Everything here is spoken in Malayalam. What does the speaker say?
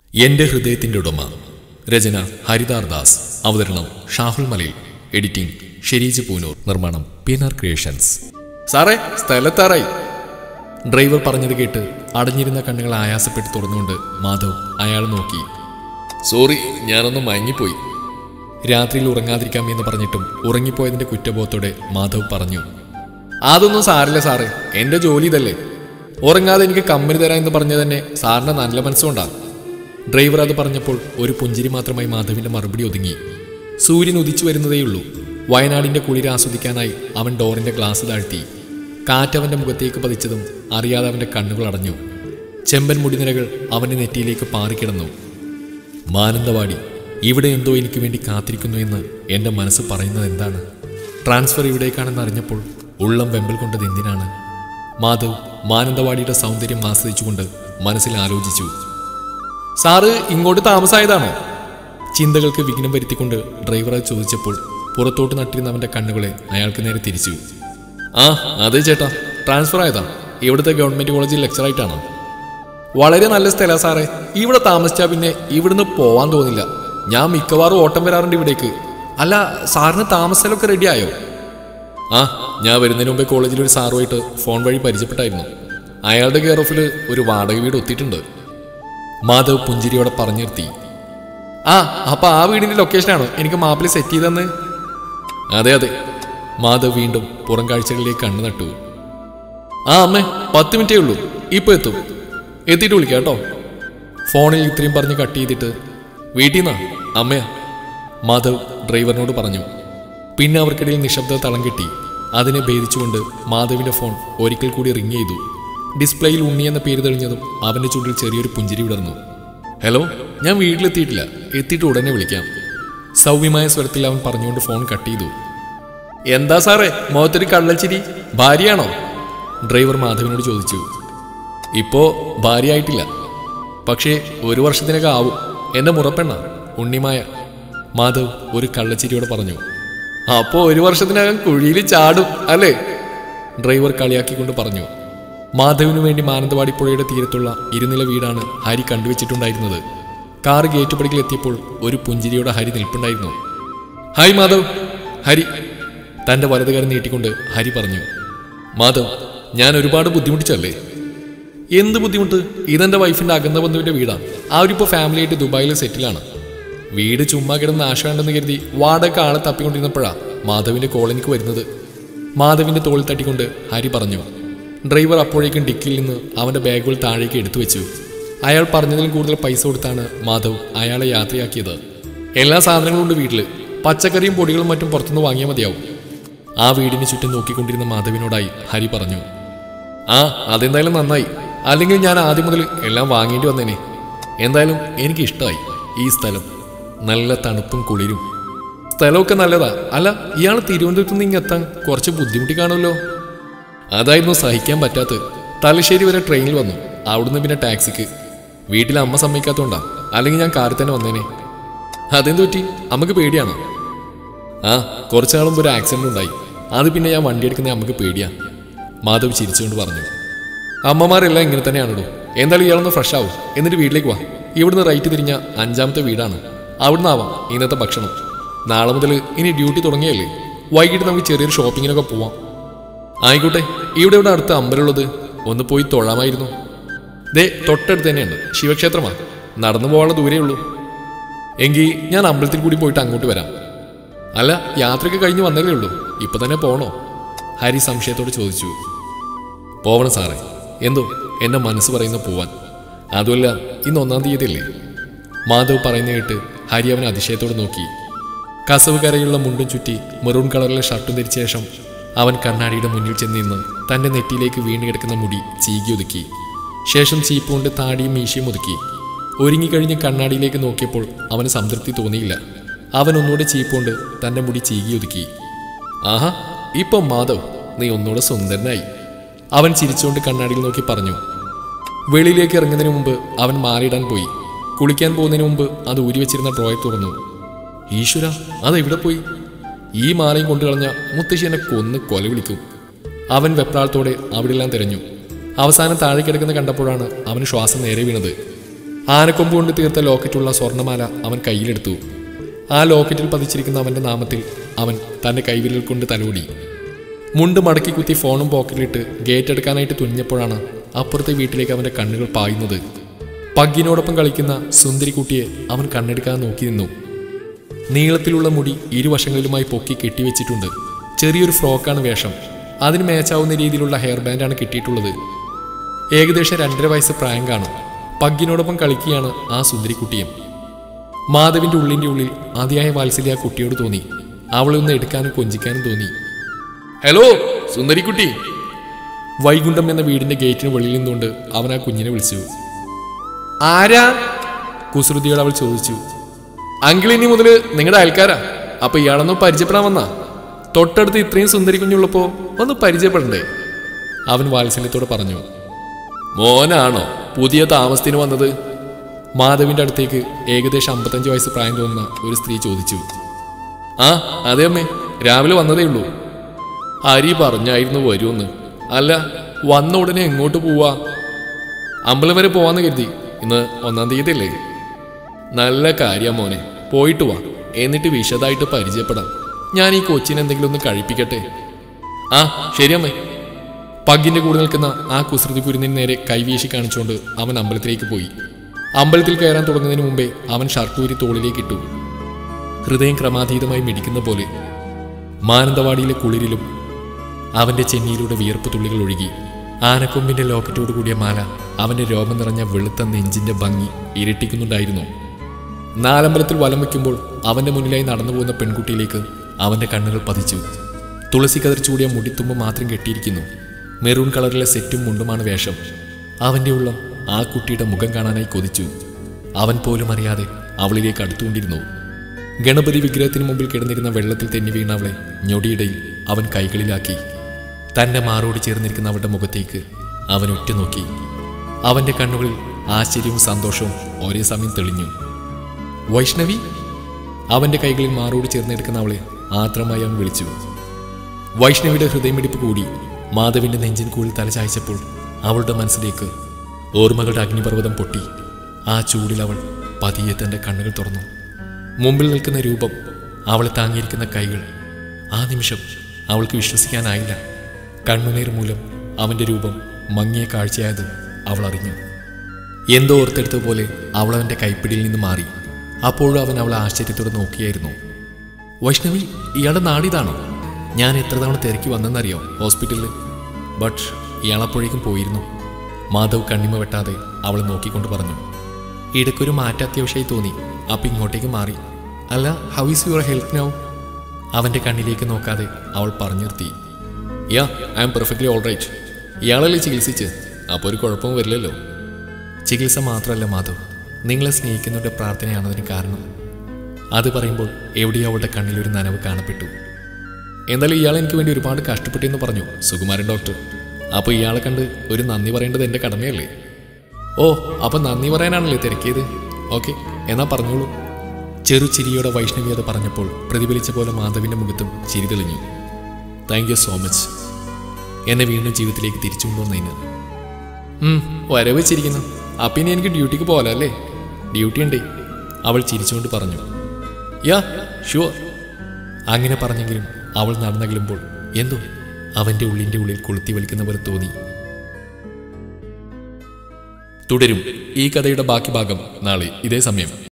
എന്റെ ഹൃദയത്തിന്റെ ഉടമ രചന ഹരിദാർ ദാസ് അവതരണം ഷാഹുൽ മലയിൽ എഡിറ്റിംഗ് ഷെരീജ് പൂനൂർ നിർമ്മാണം പി എൻ ആർ ക്രിയേഷൻസ് സാറേ സ്ഥലത്താറായി ഡ്രൈവർ പറഞ്ഞത് കേട്ട് അടഞ്ഞിരുന്ന കണ്ണുകൾ ആയാസപ്പെട്ട് തുറന്നുകൊണ്ട് മാധവ് അയാൾ നോക്കി സോറി ഞാനൊന്ന് മയങ്ങിപ്പോയി രാത്രിയിൽ ഉറങ്ങാതിരിക്കാം എന്ന് പറഞ്ഞിട്ടും ഉറങ്ങിപ്പോയതിന്റെ കുറ്റബോധത്തോടെ മാധവ് പറഞ്ഞു അതൊന്നും സാറില്ല സാറേ എന്റെ ജോലി ഇതല്ലേ ഉറങ്ങാതെ എനിക്ക് കമ്പനി തരാം എന്ന് പറഞ്ഞത് തന്നെ സാറിന്റെ നല്ല മനസ്സുകൊണ്ടാണ് ഡ്രൈവർ അത് പറഞ്ഞപ്പോൾ ഒരു പുഞ്ചിരി മാത്രമായി മാധവിന്റെ മറുപടി ഒതുങ്ങി സൂര്യൻ ഉദിച്ചു വരുന്നതേയുള്ളൂ വയനാടിന്റെ കുളിര് ആസ്വദിക്കാനായി അവൻ ഡോറിന്റെ ഗ്ലാസ് താഴ്ത്തി കാറ്റവന്റെ മുഖത്തേക്ക് പതിച്ചതും അറിയാതെ അവന്റെ കണ്ണുകൾ അടഞ്ഞു ചെമ്പൻ മുടിനിരകൾ അവന്റെ നെറ്റിയിലേക്ക് പാറിക്കിടന്നു മാനന്തവാടി ഇവിടെ എന്തോ എനിക്ക് വേണ്ടി കാത്തിരിക്കുന്നു എന്ന് എൻ്റെ മനസ്സ് പറയുന്നത് എന്താണ് ട്രാൻസ്ഫർ ഇവിടേക്കാണെന്ന് അറിഞ്ഞപ്പോൾ ഉള്ളം വെമ്പൽ കൊണ്ടത് എന്തിനാണ് മാധവ് മാനന്തവാടിയുടെ സൗന്ദര്യം ആസ്വദിച്ചുകൊണ്ട് മനസ്സിൽ ആലോചിച്ചു സാറ് ഇങ്ങോട്ട് താമസായതാണോ ചിന്തകൾക്ക് വിഘ്നം വരുത്തിക്കൊണ്ട് ഡ്രൈവർ അത് ചോദിച്ചപ്പോൾ പുറത്തോട്ട് നട്ടിരുന്ന അവൻ്റെ കണ്ണുകളെ അയാൾക്ക് നേരെ തിരിച്ചു ആ അതെ ചേട്ടാ ട്രാൻസ്ഫർ ആയതാ ഇവിടുത്തെ ഗവൺമെൻറ് കോളേജിൽ ലെക്ചറായിട്ടാണോ വളരെ നല്ല സ്ഥലമാണ് സാറേ ഇവിടെ താമസിച്ചാൽ പിന്നെ ഇവിടുന്ന് പോവാൻ തോന്നില്ല ഞാൻ മിക്കവാറും ഓട്ടം വരാറുണ്ട് ഇവിടേക്ക് അല്ല സാറിന് താമസമൊക്കെ റെഡിയായോ ആ ഞാൻ വരുന്നതിന് മുമ്പേ കോളേജിൽ ഒരു സാറുമായിട്ട് ഫോൺ വഴി പരിചയപ്പെട്ടായിരുന്നു അയാളുടെ കെയർ ഓഫിൽ ഒരു വാടക വീട് ഒത്തിയിട്ടുണ്ട് മാധവ് പുഞ്ചിരിയോടെ പറഞ്ഞു നിർത്തി ആ അപ്പൊ ആ വീടിന്റെ ലൊക്കേഷനാണോ എനിക്ക് മാപ്പിൽ സെറ്റ് ചെയ്തെന്ന് അതെ അതെ മാധവ് വീണ്ടും പുറം കാഴ്ചകളിലേക്ക് കണ്ണു നട്ടു ആ അമ്മേ പത്ത് മിനിറ്റേ ഉള്ളൂ ഇപ്പൊ എത്തും എത്തിയിട്ട് വിളിക്കാം കേട്ടോ ഫോണിൽ ഇത്രയും പറഞ്ഞ് കട്ട് ചെയ്തിട്ട് വീട്ടിൽ നിന്നാ അമ്മയാ മാധവ് ഡ്രൈവറിനോട് പറഞ്ഞു പിന്നെ അവർക്കിടയിൽ നിശബ്ദത തളം കെട്ടി അതിനെ ഭേദിച്ചുകൊണ്ട് മാധവിന്റെ ഫോൺ ഒരിക്കൽ കൂടി റിങ് ചെയ്തു ഡിസ്പ്ലേയിൽ ഉണ്ണി എന്ന പേര് തെളിഞ്ഞതും അവന്റെ ചുണ്ടിൽ ചെറിയൊരു പുഞ്ചിരി വിടർന്നു ഹലോ ഞാൻ വീട്ടിലെത്തിയിട്ടില്ല എത്തിയിട്ട് ഉടനെ വിളിക്കാം സൗമ്യമായ സ്വരത്തിൽ അവൻ പറഞ്ഞുകൊണ്ട് ഫോൺ കട്ട് ചെയ്തു എന്താ സാറേ മുഖത്തൊരു കള്ളച്ചിരി ഭാര്യയാണോ ഡ്രൈവർ മാധവിനോട് ചോദിച്ചു ഇപ്പോ ഭാര്യയായിട്ടില്ല പക്ഷേ ഒരു വർഷത്തിനൊക്കെ ആവും എന്റെ മുറപ്പെണ്ണ ഉണ്ണിമായ മാധവ് ഒരു കള്ളച്ചിരിയോട് പറഞ്ഞു അപ്പോ ഒരു വർഷത്തിനകം കുഴിയിൽ ചാടും അല്ലേ ഡ്രൈവർ കളിയാക്കിക്കൊണ്ട് പറഞ്ഞു മാധവിനു വേണ്ടി മാനന്തവാടി പുഴയുടെ തീരത്തുള്ള ഇരുനില വീടാണ് ഹരി കണ്ടുവച്ചിട്ടുണ്ടായിരുന്നത് കാറ് ഗേറ്റുപടിയിൽ എത്തിയപ്പോൾ ഒരു പുഞ്ചിരിയോടെ ഹരി നിൽപ്പുണ്ടായിരുന്നു ഹായ് മാധവ് ഹരി തന്റെ വലതുകാരൻ നീട്ടിക്കൊണ്ട് ഹരി പറഞ്ഞു മാധവ് ഞാൻ ഒരുപാട് ബുദ്ധിമുട്ടിച്ചല്ലേ എന്ത് ബുദ്ധിമുട്ട് ഇതെന്റെ വൈഫിന്റെ അകന്ന ബന്ധുവിന്റെ വീടാണ് അവരിപ്പോ ഫാമിലി ആയിട്ട് ദുബായിൽ സെറ്റിലാണ് വീട് ചുമ്മാ കിടന്ന് ആശാണ്ടെന്ന് കരുതി വാടക ആളെ തപ്പിക്കൊണ്ടിരുന്നപ്പോഴാ മാധവിന്റെ കോളനിക്ക് വരുന്നത് മാധവിന്റെ തോളിൽ തട്ടിക്കൊണ്ട് ഹരി പറഞ്ഞു ഡ്രൈവർ അപ്പോഴേക്കും ഡിക്കിൽ നിന്ന് അവന്റെ ബാഗുകൾ താഴേക്ക് എടുത്തു വെച്ചു അയാൾ പറഞ്ഞതിലും കൂടുതൽ പൈസ കൊടുത്താണ് മാധവ് അയാളെ യാത്രയാക്കിയത് എല്ലാ സാധനങ്ങളും ഉണ്ട് വീട്ടിൽ പച്ചക്കറിയും പൊടികളും മറ്റും പുറത്തുനിന്ന് വാങ്ങിയാൽ മതിയാവും ആ വീടിന് ചുറ്റും നോക്കിക്കൊണ്ടിരുന്ന മാധവിനോടായി ഹരി പറഞ്ഞു ആ അതെന്തായാലും നന്നായി അല്ലെങ്കിൽ ഞാൻ ആദ്യം മുതൽ എല്ലാം വാങ്ങേണ്ടി വന്നേനെ എന്തായാലും എനിക്ക് ഇഷ്ടമായി ഈ സ്ഥലം നല്ല തണുപ്പും കുളിരും സ്ഥലമൊക്കെ നല്ലതാ അല്ല ഇയാൾ തിരുവനന്തപുരത്ത് നിന്ന് ഇങ്ങെത്താൻ കുറച്ച് ബുദ്ധിമുട്ടി കാണുമല്ലോ അതായിരുന്നു സഹിക്കാൻ പറ്റാത്തത് തലശ്ശേരി വരെ ട്രെയിനിൽ വന്നു അവിടുന്ന് പിന്നെ ടാക്സിക്ക് വീട്ടിൽ അമ്മ സമ്മതിക്കാത്തോണ്ടാ അല്ലെങ്കിൽ ഞാൻ കാറിൽ തന്നെ വന്നേനെ അതെന്ത് പറ്റി അമ്മക്ക് പേടിയാണോ ആ കുറച്ചാൾ മുമ്പ് ഒരു ആക്സിഡന്റ് ഉണ്ടായി അത് പിന്നെ ഞാൻ വണ്ടി എടുക്കുന്ന അമ്മക്ക് പേടിയാ മാധവ് ചിരിച്ചുകൊണ്ട് പറഞ്ഞു അമ്മമാരെല്ലാം ഇങ്ങനെ തന്നെയാണല്ലോ എന്തായാലും ഇയാളൊന്ന് ഫ്രഷ് ആവും എന്നിട്ട് വീട്ടിലേക്ക് വാ ഇവിടുന്ന് റൈറ്റ് തിരിഞ്ഞ അഞ്ചാമത്തെ വീടാണ് അവിടുന്ന് ആവാം ഇന്നത്തെ ഭക്ഷണം നാളെ മുതൽ ഇനി ഡ്യൂട്ടി തുടങ്ങിയല്ലേ വൈകിട്ട് നമുക്ക് ചെറിയൊരു ഷോപ്പിങ്ങിനൊക്കെ പോവാം ആയിക്കോട്ടെ ഇവിടെ ഇവിടെ അടുത്ത അമ്പലമുള്ളത് ഒന്ന് പോയി തൊഴാമായിരുന്നു ദേ തൊട്ടടുത്ത് തന്നെയുണ്ട് ശിവക്ഷേത്രമാ നടന്നു പോകാനുള്ള ദൂരേ ഉള്ളൂ എങ്കിൽ ഞാൻ അമ്പലത്തിൽ കൂടി പോയിട്ട് അങ്ങോട്ട് വരാം അല്ല യാത്രയ്ക്ക് കഴിഞ്ഞ് വന്നല്ലേ ഉള്ളൂ ഇപ്പൊ തന്നെ പോണോ ഹരി സംശയത്തോട് ചോദിച്ചു പോവണം സാറേ എന്തോ എന്റെ മനസ്സ് പറയുന്ന പോവാൻ അതുമല്ല ഇന്ന് ഒന്നാം തീയതി അല്ലേ മാധവ് പറയുന്ന കേട്ട് ഹരി അവനെ അതിശയത്തോട് നോക്കി കസവ് കരയുള്ള മുണ്ടും ചുറ്റി മെറൂൺ കളറിലെ ഷർട്ടും ധരിച്ച ശേഷം അവൻ കണ്ണാടിയുടെ മുന്നിൽ ചെന്ന് നിന്ന് തന്റെ നെറ്റിയിലേക്ക് വീണ് കിടക്കുന്ന മുടി ചീകി ഒതുക്കി ശേഷം ചീപ്പ് കൊണ്ട് താടിയും മീശയും ഒതുക്കി ഒരുങ്ങിക്കഴിഞ്ഞ് കണ്ണാടിയിലേക്ക് നോക്കിയപ്പോൾ അവന് സംതൃപ്തി തോന്നിയില്ല അവൻ ഒന്നുകൂടെ ചീപ്പ് കൊണ്ട് തന്റെ മുടി ചീകി ഒതുക്കി ആഹാ ഇപ്പൊ മാധവ് നീ ഒന്നുകൂടെ സുന്ദരനായി അവൻ ചിരിച്ചുകൊണ്ട് കണ്ണാടിയിൽ നോക്കി പറഞ്ഞു വെളിയിലേക്ക് ഇറങ്ങുന്നതിന് മുമ്പ് അവൻ മാറിയിടാൻ പോയി കുളിക്കാൻ പോകുന്നതിന് മുമ്പ് അത് ഊരി വെച്ചിരുന്ന ഡ്രോയർ തുറന്നു ഈശ്വര അതെവിടെ പോയി ഈ മാലയും കൊണ്ടു കളഞ്ഞ മുത്തശ്ശി എന്നെ കൊന്ന് കൊല വിളിക്കും അവൻ വെപ്രാളത്തോടെ അവിടെല്ലാം തിരഞ്ഞു അവസാനം താഴെ കിടക്കുന്ന കണ്ടപ്പോഴാണ് അവന് ശ്വാസം നേരെ വീണത് ആനക്കൊമ്പ് കൊണ്ട് തീർത്ത ലോക്കറ്റുള്ള സ്വർണ്ണമാല അവൻ കയ്യിലെടുത്തു ആ ലോക്കറ്റിൽ പതിച്ചിരിക്കുന്ന അവന്റെ നാമത്തിൽ അവൻ തന്റെ കൈവിരൽ കൊണ്ട് തലോടി മുണ്ട് മടക്കി കുത്തി ഫോണും പോക്കറ്റിലിട്ട് ഗേറ്റ് എടുക്കാനായിട്ട് തുനിഞ്ഞപ്പോഴാണ് അപ്പുറത്തെ വീട്ടിലേക്ക് അവന്റെ കണ്ണുകൾ പായുന്നത് പഗ്ഗിനോടൊപ്പം കളിക്കുന്ന സുന്ദരിക്കുട്ടിയെ അവൻ കണ്ണെടുക്കാതെ നോക്കി നിന്നു നീളത്തിലുള്ള മുടി ഇരുവശങ്ങളിലുമായി പൊക്കി കെട്ടിവെച്ചിട്ടുണ്ട് ചെറിയൊരു ഫ്രോക്കാണ് വേഷം അതിന് മേച്ചാവുന്ന രീതിയിലുള്ള ഹെയർ ബാൻഡാണ് കിട്ടിയിട്ടുള്ളത് ഏകദേശം രണ്ടര വയസ്സ് പ്രായം കാണും പഗ്ഗിനോടൊപ്പം കളിക്കുകയാണ് ആ സുന്ദരിക്കുട്ടിയും മാധവിന്റെ ഉള്ളിന്റെ ഉള്ളിൽ അതിയായ വാത്സല്യ ആ കുട്ടിയോട് തോന്നി അവളെ ഒന്ന് എടുക്കാനും കൊഞ്ചിക്കാനും തോന്നി ഹലോ സുന്ദരിക്കുട്ടി വൈകുണ്ഠം എന്ന വീടിന്റെ ഗേറ്റിന് വെളിയിൽ നിന്നുകൊണ്ട് അവൻ ആ കുഞ്ഞിനെ വിളിച്ചു ആരാ കുസൃതിയോട് അവൾ ചോദിച്ചു അങ്കിൾ ഇനി മുതൽ നിങ്ങളുടെ അയൽക്കാരാ അപ്പൊ ഇയാളൊന്ന് പരിചയപ്പെടാൻ വന്നാ തൊട്ടടുത്ത് ഇത്രയും സുന്ദരി കുഞ്ഞുള്ളപ്പോ ഒന്ന് പരിചയപ്പെടണ്ടേ അവൻ വാത്സല്യത്തോടെ പറഞ്ഞു മോനാണോ പുതിയ താമസത്തിന് വന്നത് മാധവിന്റെ അടുത്തേക്ക് ഏകദേശം അമ്പത്തഞ്ച് വയസ്സ് പ്രായം തോന്നുന്ന ഒരു സ്ത്രീ ചോദിച്ചു ആ അതെ അമ്മേ രാവിലെ വന്നതേ ഉള്ളൂ ഹരി പറഞ്ഞായിരുന്നു വരുമെന്ന് അല്ല വന്ന ഉടനെ എങ്ങോട്ട് പോവാ അമ്പലം വരെ പോവാന്ന് കരുതി ഇന്ന് ഒന്നാം തീയതി അല്ലേ നല്ല കാര്യം മോനെ പോയിട്ട് വാ എന്നിട്ട് വിശദമായിട്ട് പരിചയപ്പെടാം ഞാൻ ഈ കൊച്ചിനെ എന്തെങ്കിലും ഒന്ന് കഴിപ്പിക്കട്ടെ ആ ശരിയമ്മേ പഗ്ഗിന്റെ കൂടെ നിൽക്കുന്ന ആ കുസൃതി കുരുന്നിന് നേരെ കൈവീശി കാണിച്ചുകൊണ്ട് അവൻ അമ്പലത്തിലേക്ക് പോയി അമ്പലത്തിൽ കയറാൻ തുടങ്ങുന്നതിന് മുമ്പേ അവൻ ഷർട്ടൂരി തോളിലേക്ക് ഇട്ടു ഹൃദയം ക്രമാതീതമായി മിടിക്കുന്ന പോലെ മാനന്തവാടിയിലെ കുളിരിലും അവന്റെ ചെന്നിയിലൂടെ വിയർപ്പ് തുള്ളികൾ ഒഴുകി ആനക്കൊമ്പിന്റെ ലോക്കറ്റോട് കൂടിയ മാല അവന്റെ രോമം നിറഞ്ഞ വെളുത്ത നെഞ്ചിന്റെ ഭംഗി ഇരട്ടിക്കുന്നുണ്ടായിരുന്നു നാലമ്പലത്തിൽ വലം വയ്ക്കുമ്പോൾ അവന്റെ മുന്നിലായി നടന്നു പോകുന്ന പെൺകുട്ടിയിലേക്ക് അവന്റെ കണ്ണുകൾ പതിച്ചു തുളസി കതിർച്ചൂടിയ മുടിത്തുമ്പ് മാത്രം കെട്ടിയിരിക്കുന്നു മെറൂൺ കളറിലെ സെറ്റും മുണ്ടുമാണ് വേഷം അവന്റെ ഉള്ളം ആ കുട്ടിയുടെ മുഖം കാണാനായി കൊതിച്ചു അവൻ പോലും അറിയാതെ അവളിലേക്ക് അടുത്തുകൊണ്ടിരുന്നു ഗണപതി വിഗ്രഹത്തിന് മുമ്പിൽ കിടന്നിരുന്ന വെള്ളത്തിൽ തെന്നി വീണ അവളെ ഞൊടിയിടയിൽ അവൻ കൈകളിലാക്കി തന്റെ മാറോട് ചേർന്നിരിക്കുന്ന അവളുടെ മുഖത്തേക്ക് അവൻ ഉറ്റുനോക്കി അവന്റെ കണ്ണുകളിൽ ആശ്ചര്യവും സന്തോഷവും ഒരേ സമയം തെളിഞ്ഞു വൈഷ്ണവി അവന്റെ കൈകളിൽ മാറോട് ചേർന്നെടുക്കുന്ന അവളെ ആത്രമായി അവൻ വിളിച്ചു വൈഷ്ണവിയുടെ ഹൃദയമിടിപ്പ് കൂടി മാധവിന്റെ നെഞ്ചിൻ കൂടിൽ തലചായ്ച്ചപ്പോൾ അവളുടെ മനസ്സിലേക്ക് ഓർമ്മകളുടെ അഗ്നിപർവ്വതം പൊട്ടി ആ ചൂടിൽ അവൾ പതിയെ തന്റെ കണ്ണുകൾ തുറന്നു മുമ്പിൽ നിൽക്കുന്ന രൂപം അവളെ താങ്ങിയിരിക്കുന്ന കൈകൾ ആ നിമിഷം അവൾക്ക് വിശ്വസിക്കാനായില്ല കണ്ണുനീർ മൂലം അവന്റെ രൂപം മങ്ങിയ കാഴ്ചയായത് അവൾ അറിഞ്ഞു എന്തോ ഓർത്തെടുത്തതുപോലെ അവൾ അവന്റെ കൈപ്പിടിയിൽ നിന്ന് മാറി അപ്പോഴും അവൻ അവളെ ആശ്ചര്യത്തോടെ നോക്കിയായിരുന്നു വൈഷ്ണവി ഇയാളുടെ നാടിതാണോ ഞാൻ എത്ര തവണ തിരക്കി വന്നെന്നറിയോ ഹോസ്പിറ്റലിൽ ബട്ട് ഇയാളപ്പോഴേക്കും പോയിരുന്നു മാധവ് കണ്ണിമ വെട്ടാതെ അവളെ നോക്കിക്കൊണ്ട് പറഞ്ഞു ഇടയ്ക്കൊരു മാറ്റം അത്യാവശ്യമായി തോന്നി അപ്പം ഇങ്ങോട്ടേക്ക് മാറി അല്ല how is your health now അവന്റെ കണ്ണിലേക്ക് നോക്കാതെ അവൾ പറഞ്ഞു നിർത്തി yeah I am perfectly all right ഇയാളല്ലേ ചികിത്സിച്ച് അപ്പോൾ ഒരു കുഴപ്പവും വരില്ലല്ലോ ചികിത്സ മാത്രമല്ല മാധവ് നിങ്ങളെ സ്നേഹിക്കുന്നവരുടെ പ്രാർത്ഥനയാണ് അതിന് കാരണം അത് പറയുമ്പോൾ എവിടെയോ അവളുടെ കണ്ണിൽ ഒരു നനവ് കാണപ്പെട്ടു എന്തായാലും ഇയാൾ എനിക്ക് വേണ്ടി ഒരുപാട് കഷ്ടപ്പെട്ടെന്ന് പറഞ്ഞു സുകുമാരൻ ഡോക്ടർ അപ്പോൾ ഇയാളെ കണ്ട് ഒരു നന്ദി പറയേണ്ടത് എൻ്റെ കടമയല്ലേ ഓ അപ്പം നന്ദി പറയാനാണല്ലേ തിരക്കിയത് ഓക്കെ എന്നാ പറഞ്ഞോളൂ ചെറു ചിരിയോടെ വൈഷ്ണവി അത് പറഞ്ഞപ്പോൾ പ്രതിഫലിച്ച പോലെ മാധവിൻ്റെ മുഖത്തും ചിരി തെളിഞ്ഞു താങ്ക് യു സോ മച്ച് എന്നെ വീണ്ടും ജീവിതത്തിലേക്ക് തിരിച്ചു കൊണ്ടുവന്നതിന് ഉം, വരവ് ചിരിക്കുന്നു അപ്പം ഇനി എനിക്ക് ഡ്യൂട്ടിക്ക് പോകാലോ അല്ലേ ഡ്യൂട്ടി ഉണ്ടേ അവൾ ചിരിച്ചുകൊണ്ട് പറഞ്ഞു യാ ഷുവർ അങ്ങനെ പറഞ്ഞെങ്കിലും അവൾ നടന്നകലുമ്പോൾ എന്തോ അവന്റെ ഉള്ളിന്റെ ഉള്ളിൽ കൊളുത്തി വലിക്കുന്ന പോലെ തോന്നി തുടരും ഈ കഥയുടെ ബാക്കി ഭാഗം നാളെ ഇതേ സമയം